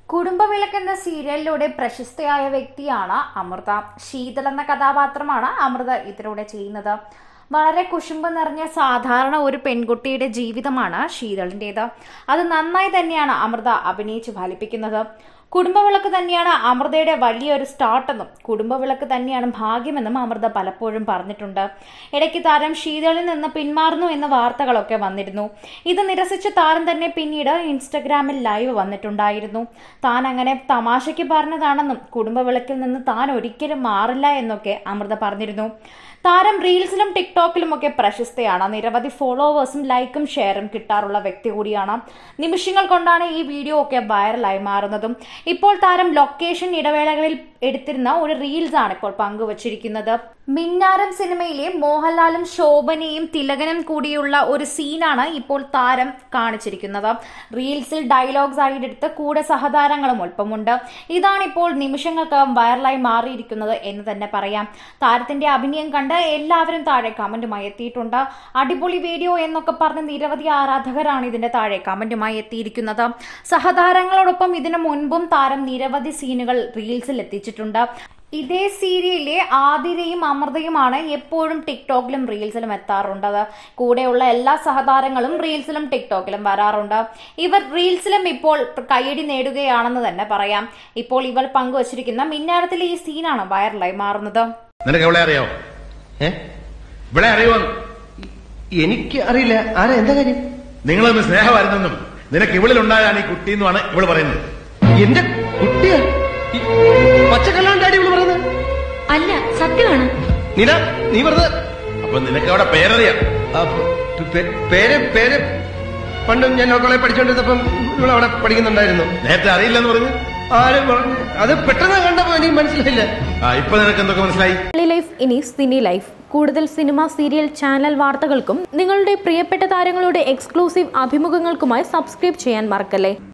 കുടുംബവിളക്ക് എന്ന സീരിയലിലൂടെ പ്രശസ്തയായ വ്യക്തിയാണ് അമൃത ശീതൾ എന്ന കഥാപാത്രമാണ് അമൃത ഇതിലൂടെ ചെയ്യുന്നത് വളരെ കുശുമ്പ് നിറഞ്ഞ സാധാരണ ഒരു പെൺകുട്ടിയുടെ ജീവിതമാണ് ശീതളിൻ്റെത് അത് നന്നായി തന്നെയാണ് അമൃത അഭിനയിച്ച് ഫലിപ്പിക്കുന്നത് കുടുംബവിളക്ക് തന്നെയാണ് അമൃതയുടെ വലിയൊരു സ്റ്റാർട്ടെന്നും കുടുംബവിളക്ക് തന്നെയാണ് ഭാഗ്യമെന്നും അമൃത പലപ്പോഴും പറഞ്ഞിട്ടുണ്ട് ഇടയ്ക്ക് താരം ശീതളിൽ നിന്ന് പിന്മാറുന്നു എന്ന വാർത്തകളൊക്കെ വന്നിരുന്നു ഇത് നിരസിച്ച താരം തന്നെ പിന്നീട് ഇൻസ്റ്റഗ്രാമിൽ ലൈവ് വന്നിട്ടുണ്ടായിരുന്നു താൻ അങ്ങനെ തമാശയ്ക്ക് പറഞ്ഞതാണെന്നും കുടുംബവിളക്കിൽ നിന്ന് താൻ ഒരിക്കലും മാറില്ല എന്നൊക്കെ അമൃത പറഞ്ഞിരുന്നു താരം റീൽസിലും ടിക്ടോക്കിലും ഒക്കെ പ്രശസ്തയാണ് നിരവധി ഫോളോവേഴ്സും ലൈക്കും ഷെയറും കിട്ടാറുള്ള വ്യക്തി കൂടിയാണ് നിമിഷങ്ങൾ കൊണ്ടാണ് ഈ വീഡിയോ ഒക്കെ വൈറലായി മാറുന്നതും ഇപ്പോൾ താരം ലൊക്കേഷൻ ഇടവേളകളിൽ എടുത്തിരുന്ന ഒരു റീൽസ് ആണ് ഇപ്പോൾ പങ്കുവച്ചിരിക്കുന്നത് മിന്നാരം സിനിമയിലെ മോഹൻലാലും ശോഭനയും തിലകനും കൂടിയുള്ള ഒരു സീനാണ് ഇപ്പോൾ താരം കാണിച്ചിരിക്കുന്നത് റീൽസിൽ ഡയലോഗ്സ് ആയി എടുത്ത് കൂടെ സഹതാരങ്ങളും ഒപ്പമുണ്ട് ഇതാണ് ഇപ്പോൾ നിമിഷങ്ങൾക്കകം വൈറലായി മാറിയിരിക്കുന്നത് എന്ന് തന്നെ പറയാം താരത്തിന്റെ അഭിനയം കണ്ട് എല്ലാവരും താഴെ കമന്റുമായി എത്തിയിട്ടുണ്ട് അടിപൊളി വീഡിയോ എന്നൊക്കെ പറഞ്ഞ് നിരവധി ആരാധകരാണ് ഇതിന്റെ താഴെ കമന്റുമായി എത്തിയിരിക്കുന്നത് സഹതാരങ്ങളോടൊപ്പം ഇതിനു മുൻപും താരം നിരവധി സീനുകൾ റീൽസിൽ എത്തിച്ചിട്ടുണ്ട് ഇതേ സീരിയലിലെ ആതിരയും അമൃതയുമാണ് എപ്പോഴും ടിക്ടോക്കിലും റീൽസിലും എത്താറുണ്ടത് കൂടെയുള്ള എല്ലാ സഹതാരങ്ങളും റീൽസിലും ടിക്ടോക്കിലും വരാറുണ്ട് ഇവർ റീൽസിലും ഇപ്പോൾ കയ്യടി നേടുകയാണെന്ന് തന്നെ പറയാം ഇപ്പോൾ ഇവർ പങ്കുവച്ചിരിക്കുന്ന മിന്നാരത്തിലെ ഈ സീനാണ് വൈറലായി മാറുന്നത് നിനക്ക് എവിടെ അറിയാവോ ഏ ഇവിടെ അറിയോ എനിക്ക് അറിയില്ല ആരാ എന്താ കാര്യം നിങ്ങൾ തമ്മിൽ സ്നേഹമായിരുന്നെന്നും നിനക്ക് ഇവളിലുണ്ടായാണ് ഈ കുട്ടി എന്നുമാണ് ഇവള് പറയുന്നത് എന്റെ കുട്ടിയാ ഈ പച്ചക്കല്ലാണ് ഡാഡി ഇവള് പറയുന്നത് അല്ല സത്യമാണ് നീന നീ വെറുതെ അപ്പൊ നിനക്ക് അവിടെ പേരറിയാം ആ, പേ- പേര് പേര് പണ്ടും ഞാൻ നോക്കളെ പഠിച്ചോണ്ടിരുന്നപ്പം ഇവളവിടെ പഠിക്കുന്നുണ്ടായിരുന്നു നേരത്തെ അറിയില്ലെന്ന് പറഞ്ഞു ആരും പറഞ്ഞു അത് പെട്ടെന്ന് കണ്ടപ്പോ എനിക്ക് മനസ്സിലായില്ല ആ ഇപ്പൊ നിനക്ക് എന്തൊക്കെ മനസ്സിലായി മലയാളി ലൈഫ് ഇനി സിനി ലൈഫ് കൂടുതൽ സിനിമ സീരിയൽ ചാനൽ വാർത്തകൾക്കും നിങ്ങളുടെ പ്രിയപ്പെട്ട താരങ്ങളുടെ എക്സ്ക്ലൂസീവ് അഭിമുഖങ്ങൾക്കുമായി സബ്സ്ക്രൈബ് ചെയ്യാൻ മറക്കല്ലേ